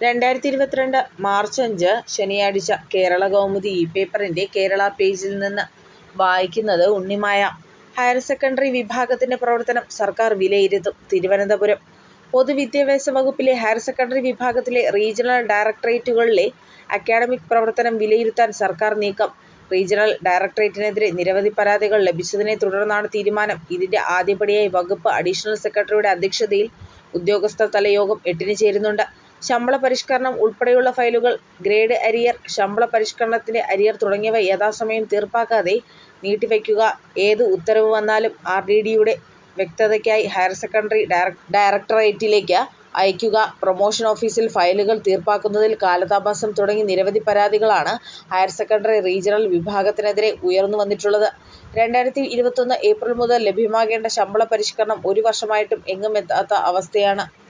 രണ്ടായിരത്തി ഇരുപത്തിരണ്ട് മാർച്ച് അഞ്ച് ശനിയാഴ്ച കേരളകൗമുദി ഇ പേപ്പറിൻ്റെ കേരള പേജിൽ നിന്ന് വായിക്കുന്നത് ഉണ്ണിമായ. ഹയർ സെക്കൻഡറി വിഭാഗത്തിൻ്റെ പ്രവർത്തനം സർക്കാർ വിലയിരുത്തും തിരുവനന്തപുരം പൊതുവിദ്യാഭ്യാസ വകുപ്പിലെ ഹയർ സെക്കൻഡറി വിഭാഗത്തിലെ റീജിയണൽ ഡയറക്ടറേറ്റുകളിലെ അക്കാഡമിക് പ്രവർത്തനം വിലയിരുത്താൻ സർക്കാർ നീക്കം. റീജിയണൽ ഡയറക്ടറേറ്റിനെതിരെ നിരവധി പരാതികൾ ലഭിച്ചതിനെ തുടർന്നാണ് തീരുമാനം. ഇതിൻ്റെ ആദ്യപടിയായി വകുപ്പ് അഡീഷണൽ സെക്രട്ടറിയുടെ അധ്യക്ഷതയിൽ ഉദ്യോഗസ്ഥതല യോഗം എട്ടിന് ചേരുന്നുണ്ട്. ശമ്പള പരിഷ്കരണം ഉൾപ്പെടെയുള്ള ഫയലുകൾ, ഗ്രേഡ് അരിയർ, ശമ്പള പരിഷ്കരണത്തിൻ്റെ അരിയർ തുടങ്ങിയവ യഥാസമയം തീർപ്പാക്കാതെ നീട്ടിവയ്ക്കുക, ഏത് ഉത്തരവ് വന്നാലും ആർ ഡി ഡിയുടെ വ്യക്തതയ്ക്കായി ഹയർ സെക്കൻഡറി ഡയറക്ടറേറ്റിലേക്ക് അയയ്ക്കുക, പ്രൊമോഷൻ ഓഫീസിൽ ഫയലുകൾ തീർപ്പാക്കുന്നതിൽ കാലതാമസം തുടങ്ങി നിരവധി പരാതികളാണ് ഹയർ സെക്കൻഡറി റീജിയണൽ വിഭാഗത്തിനെതിരെ ഉയർന്നുവന്നിട്ടുള്ളത്. രണ്ടായിരത്തി ഇരുപത്തൊന്ന് ഏപ്രിൽ മുതൽ ലഭ്യമാകേണ്ട ശമ്പള പരിഷ്കരണം ഒരു വർഷമായിട്ടും എങ്ങും എത്താത്ത അവസ്ഥയാണ്.